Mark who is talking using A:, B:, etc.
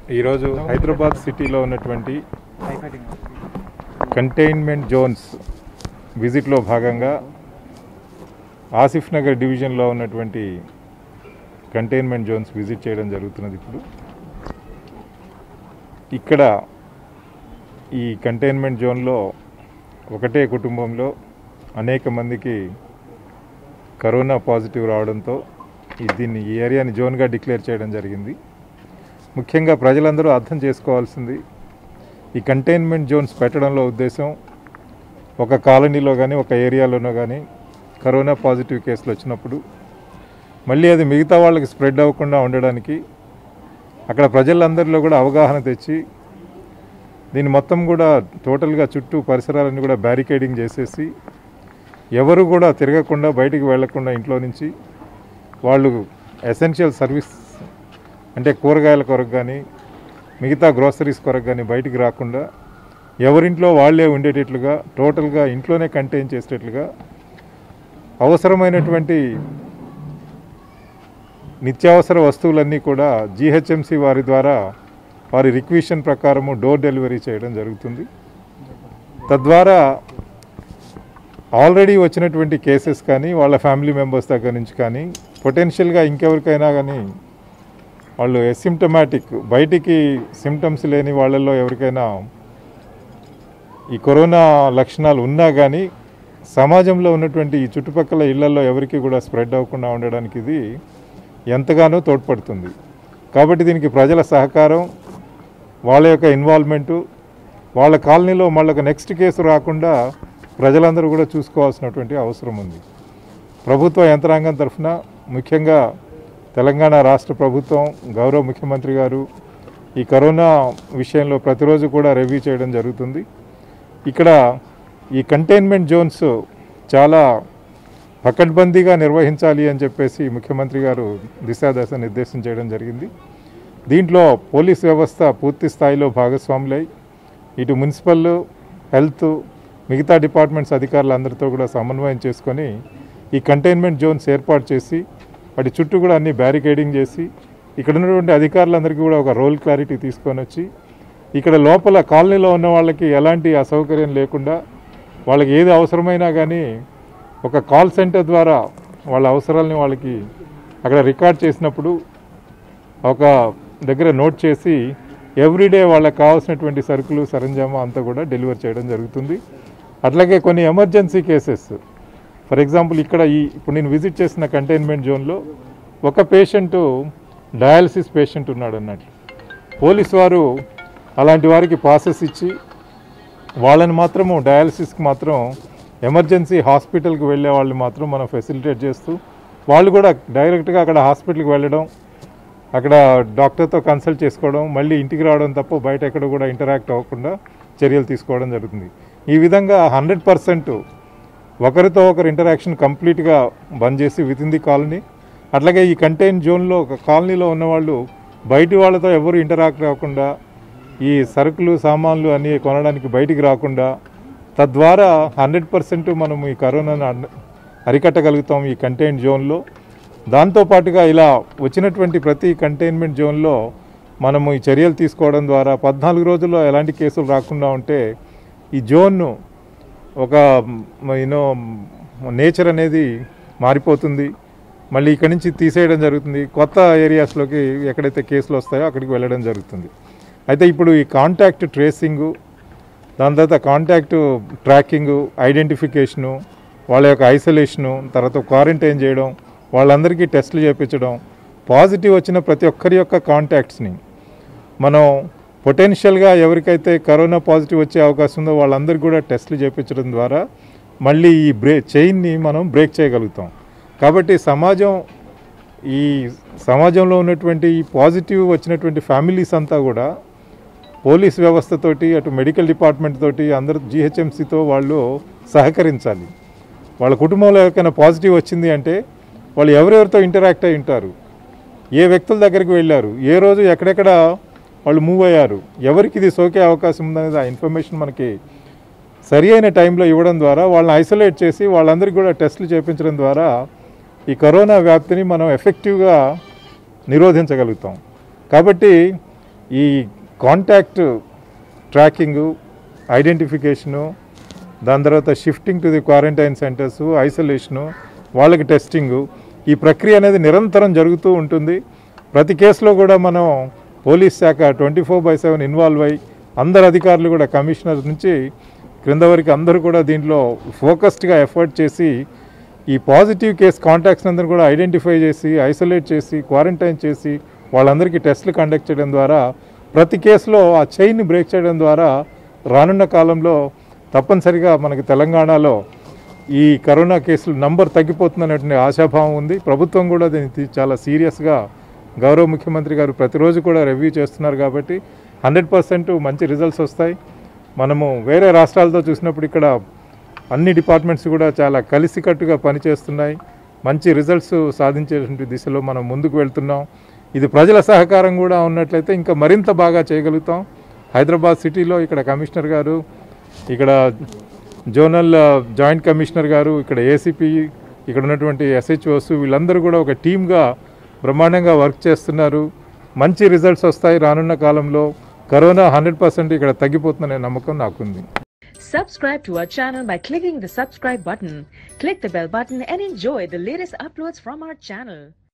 A: ఈరోజు హైదరాబాద్ సిటీలో ఉన్నటువంటి కంటైన్మెంట్ జోన్స్ విజిట్లో భాగంగా ఆసిఫ్ నగర్ డివిజన్లో ఉన్నటువంటి కంటైన్మెంట్ జోన్స్ విజిట్ చేయడం జరుగుతున్నది ఇప్పుడు ఇక్కడ ఈ కంటైన్మెంట్ జోన్లో ఒకటే కుటుంబంలో అనేక మందికి కరోనా పాజిటివ్ రావడంతో ఈ దీన్ని ఈ ఏరియాని జోన్గా డిక్లేర్ చేయడం జరిగింది ముఖ్యంగా ప్రజలందరూ అర్థం చేసుకోవాల్సింది ఈ కంటైన్మెంట్ జోన్స్ పెట్టడంలో ఉద్దేశం ఒక కాలనీలో కానీ ఒక ఏరియాలోనో కానీ కరోనా పాజిటివ్ కేసులు వచ్చినప్పుడు మళ్ళీ అది మిగతా వాళ్ళకి స్ప్రెడ్ అవ్వకుండా ఉండడానికి అక్కడ ప్రజలందరిలో కూడా అవగాహన తెచ్చి దీన్ని మొత్తం కూడా టోటల్గా చుట్టూ పరిసరాలన్నీ కూడా బ్యారికేడింగ్ చేసేసి ఎవరు కూడా తిరగకుండా బయటికి వెళ్లకుండా ఇంట్లో నుంచి వాళ్ళు ఎసెన్షియల్ సర్వీస్ అంటే కూరగాయల కొరకు కానీ మిగతా గ్రోసరీస్ కొరకు కానీ బయటికి రాకుండా ఎవరింట్లో వాళ్ళే ఉండేటట్లుగా టోటల్గా ఇంట్లోనే కంటైన్ చేసేటట్లుగా అవసరమైనటువంటి నిత్యావసర వస్తువులన్నీ కూడా జీహెచ్ఎంసి వారి ద్వారా వారి రిక్విషన్ ప్రకారము డోర్ డెలివరీ చేయడం జరుగుతుంది తద్వారా ఆల్రెడీ వచ్చినటువంటి కేసెస్ కానీ వాళ్ళ ఫ్యామిలీ మెంబర్స్ దగ్గర నుంచి కానీ పొటెన్షియల్గా ఇంకెవరికైనా కానీ వాళ్ళు ఎసిమ్టమాటిక్ బయటికి సిమ్టమ్స్ లేని వాళ్ళల్లో ఎవరికైనా ఈ కరోనా లక్షణాలు ఉన్నా కానీ సమాజంలో ఉన్నటువంటి ఈ చుట్టుపక్కల ఇళ్లలో ఎవరికి కూడా స్ప్రెడ్ అవ్వకుండా ఉండడానికి ఇది ఎంతగానో తోడ్పడుతుంది కాబట్టి దీనికి ప్రజల సహకారం వాళ్ళ యొక్క ఇన్వాల్వ్మెంటు వాళ్ళ కాలనీలో మళ్ళీ నెక్స్ట్ కేసు రాకుండా ప్రజలందరూ కూడా చూసుకోవాల్సినటువంటి అవసరం ఉంది ప్రభుత్వ యంత్రాంగం తరఫున ముఖ్యంగా తెలంగాణ రాష్ట్ర ప్రభుత్వం గౌరవ ముఖ్యమంత్రి గారు ఈ కరోనా విషయంలో ప్రతిరోజు కూడా రివ్యూ చేయడం జరుగుతుంది ఇక్కడ ఈ కంటైన్మెంట్ జోన్స్ చాలా పకడ్బందీగా నిర్వహించాలి అని చెప్పేసి ముఖ్యమంత్రి గారు దిశాదశ నిర్దేశం చేయడం జరిగింది దీంట్లో పోలీస్ వ్యవస్థ పూర్తి స్థాయిలో భాగస్వాములై ఇటు మున్సిపల్ హెల్త్ మిగతా డిపార్ట్మెంట్స్ అధికారులందరితో కూడా సమన్వయం చేసుకొని ఈ కంటైన్మెంట్ జోన్స్ ఏర్పాటు చేసి వాటి చుట్టూ కూడా అన్ని బ్యారికేడింగ్ చేసి ఇక్కడ ఉన్నటువంటి అధికారులందరికీ కూడా ఒక రోల్ క్లారిటీ తీసుకొని వచ్చి ఇక్కడ లోపల కాలనీలో ఉన్న వాళ్ళకి ఎలాంటి అసౌకర్యం లేకుండా వాళ్ళకి ఏది అవసరమైనా కానీ ఒక కాల్ సెంటర్ ద్వారా వాళ్ళ అవసరాలని వాళ్ళకి అక్కడ రికార్డ్ చేసినప్పుడు ఒక దగ్గర నోట్ చేసి ఎవ్రీడే వాళ్ళకి కావాల్సినటువంటి సరుకులు సరంజామా అంతా కూడా డెలివర్ చేయడం జరుగుతుంది అట్లాగే కొన్ని ఎమర్జెన్సీ కేసెస్ ఫర్ ఎగ్జాంపుల్ ఇక్కడ ఈ ఇప్పుడు నేను విజిట్ చేసిన కంటైన్మెంట్ జోన్లో ఒక పేషెంట్ డయాలసిస్ పేషెంట్ ఉన్నాడు అన్నట్లు పోలీస్ వారు అలాంటి వారికి పాసెస్ ఇచ్చి వాళ్ళని మాత్రము డయాలసిస్కి మాత్రం ఎమర్జెన్సీ హాస్పిటల్కి వెళ్ళే వాళ్ళని మాత్రం మనం ఫెసిలిటేట్ చేస్తూ వాళ్ళు కూడా డైరెక్ట్గా అక్కడ హాస్పిటల్కి వెళ్ళడం అక్కడ డాక్టర్తో కన్సల్ట్ చేసుకోవడం మళ్ళీ ఇంటికి రావడం తప్ప బయట ఎక్కడ కూడా ఇంటరాక్ట్ అవ్వకుండా చర్యలు తీసుకోవడం జరుగుతుంది ఈ విధంగా హండ్రెడ్ పర్సెంట్ ఒకరితో ఒకరు ఇంటరాక్షన్ కంప్లీట్గా బంద్ చేసి విత్ ఇన్ ది కాలనీ అట్లాగే ఈ కంటైన్ జోన్లో ఒక కాలనీలో ఉన్నవాళ్ళు బయటి వాళ్ళతో ఎవరు ఇంటరాక్ట్ అవ్వకుండా ఈ సరుకులు సామాన్లు అన్నీ కొనడానికి బయటికి రాకుండా తద్వారా హండ్రెడ్ పర్సెంట్ మనం ఈ కరోనాను అన్- అరికట్టగలుగుతాం ఈ కంటైన్ జోన్లో దాంతోపాటుగా ఇలా వచ్చినటువంటి ప్రతి కంటైన్మెంట్ జోన్లో మనము ఈ చర్యలు తీసుకోవడం ద్వారా పద్నాలుగు రోజుల్లో ఎలాంటి కేసులు రాకుండా ఉంటే ఈ జోన్ను ఒక యూనో నేచర్ అనేది మారిపోతుంది మళ్ళీ ఇక్కడి నుంచి తీసేయడం జరుగుతుంది కొత్త ఏరియాస్లోకి ఎక్కడైతే కేసులు వస్తాయో అక్కడికి వెళ్ళడం జరుగుతుంది అయితే ఇప్పుడు ఈ కాంటాక్ట్ ట్రేసింగు దాని తర్వాత కాంటాక్ట్ ట్రాకింగు ఐడెంటిఫికేషను వాళ్ళ యొక్క ఐసోలేషను తర్వాత క్వారంటైన్ చేయడం వాళ్ళందరికీ టెస్టులు చేయించడం పాజిటివ్ వచ్చిన ప్రతి ఒక్కరి యొక్క కాంటాక్ట్స్ని మనం పొటెన్షియల్గా ఎవరికైతే కరోనా పాజిటివ్ వచ్చే అవకాశం ఉందో వాళ్ళందరికీ కూడా టెస్టులు చేయించడం ద్వారా మళ్ళీ ఈ బ్రే చైన్ని మనం బ్రేక్ చేయగలుగుతాం కాబట్టి సమాజం ఈ సమాజంలో ఉన్నటువంటి ఈ పాజిటివ్ వచ్చినటువంటి ఫ్యామిలీస్ అంతా కూడా పోలీస్ వ్యవస్థతోటి అటు మెడికల్ డిపార్ట్మెంట్ తోటి అందరు జిహెచ్ఎంసీతో వాళ్ళు సహకరించాలి వాళ్ళ కుటుంబంలో ఎవరికైనా పాజిటివ్ వచ్చింది అంటే వాళ్ళు ఎవరెవరితో ఇంటరాక్ట్ అయి ఉంటారు ఏ వ్యక్తుల దగ్గరికి వెళ్ళారు ఏ రోజు ఎక్కడెక్కడ వాళ్ళు మూవ్ అయ్యారు ఎవరికి ఇది సోకే అవకాశం ఉందనేది ఆ ఇన్ఫర్మేషన్ మనకి సరి అయిన టైంలో ఇవ్వడం ద్వారా వాళ్ళని ఐసోలేట్ చేసి వాళ్ళందరికీ కూడా టెస్టులు చేయించడం ద్వారా ఈ కరోనా వ్యాప్తిని మనం ఎఫెక్టివ్గా నిరోధించగలుగుతాం కాబట్టి ఈ కాంటాక్ట్ ట్రాకింగు ఐడెంటిఫికేషను దాని తర్వాత shifting to the quarantine centers isolation వాళ్ళకి టెస్టింగు ఈ ప్రక్రియ అనేది నిరంతరం జరుగుతూ ఉంటుంది ప్రతి కేసులో కూడా మనం పోలీస్ శాఖ twenty four by seven involve అయ్యి అందరు అధికారులు కూడా కమిషనర్ నుంచి క్రింద వరకు అందరూ కూడా దీంట్లో ఫోకస్డ్గా ఎఫర్ట్ చేసి ఈ పాజిటివ్ కేస్ కాంటాక్ట్స్ అందరూ కూడా ఐడెంటిఫై చేసి ఐసోలేట్ చేసి క్వారంటైన్ చేసి వాళ్ళందరికీ టెస్టులు కండక్ట్ చేయడం ద్వారా ప్రతి కేసులో ఆ చైన్ని బ్రేక్ చేయడం ద్వారా రానున్న కాలంలో తప్పనిసరిగా మనకి తెలంగాణలో ఈ కరోనా కేసులు నంబర్ తగ్గిపోతుందనేటువంటి ఆశాభావం ఉంది ప్రభుత్వం కూడా దీన్ని తీ- చాలా సీరియస్గా గౌరవ ముఖ్యమంత్రి గారు ప్రతిరోజు కూడా రివ్యూ చేస్తున్నారు కాబట్టి హండ్రెడ్ పర్సెంట్ మంచి రిజల్ట్స్ వస్తాయి మనము వేరే రాష్ట్రాలతో చూసినప్పుడు ఇక్కడ అన్ని డిపార్ట్మెంట్స్ కూడా చాలా కలిసికట్టుగా పనిచేస్తున్నాయి మంచి రిజల్ట్స్ సాధించేటువంటి దిశలో మనం ముందుకు వెళ్తున్నాం ఇది ప్రజల సహకారం కూడా ఉన్నట్లయితే ఇంకా మరింత బాగా చేయగలుగుతాం హైదరాబాద్ సిటీలో ఇక్కడ కమిషనర్ గారు ఇక్కడ జోనల్ ఆ, జాయింట్ కమిషనర్ గారు ఇక్కడ ఏసీపీ ఇక్కడ ఉన్నటువంటి ఎస్హెచ్ఓస్ వీళ్ళందరూ కూడా ఒక టీమ్గా బ్రహ్మాండంగా వర్క్ చేస్తున్నారు మంచి రిజల్ట్స్ వస్తాయి రానున్న కాలంలో కరోనా హండ్రెడ్ పర్సెంట్ ఇక్కడ తగ్గిపోతుందనే నమ్మకం నాకుంది
B: Subscribe to our channel by clicking the subscribe button. Click the bell button and enjoy the latest uploads from our channel.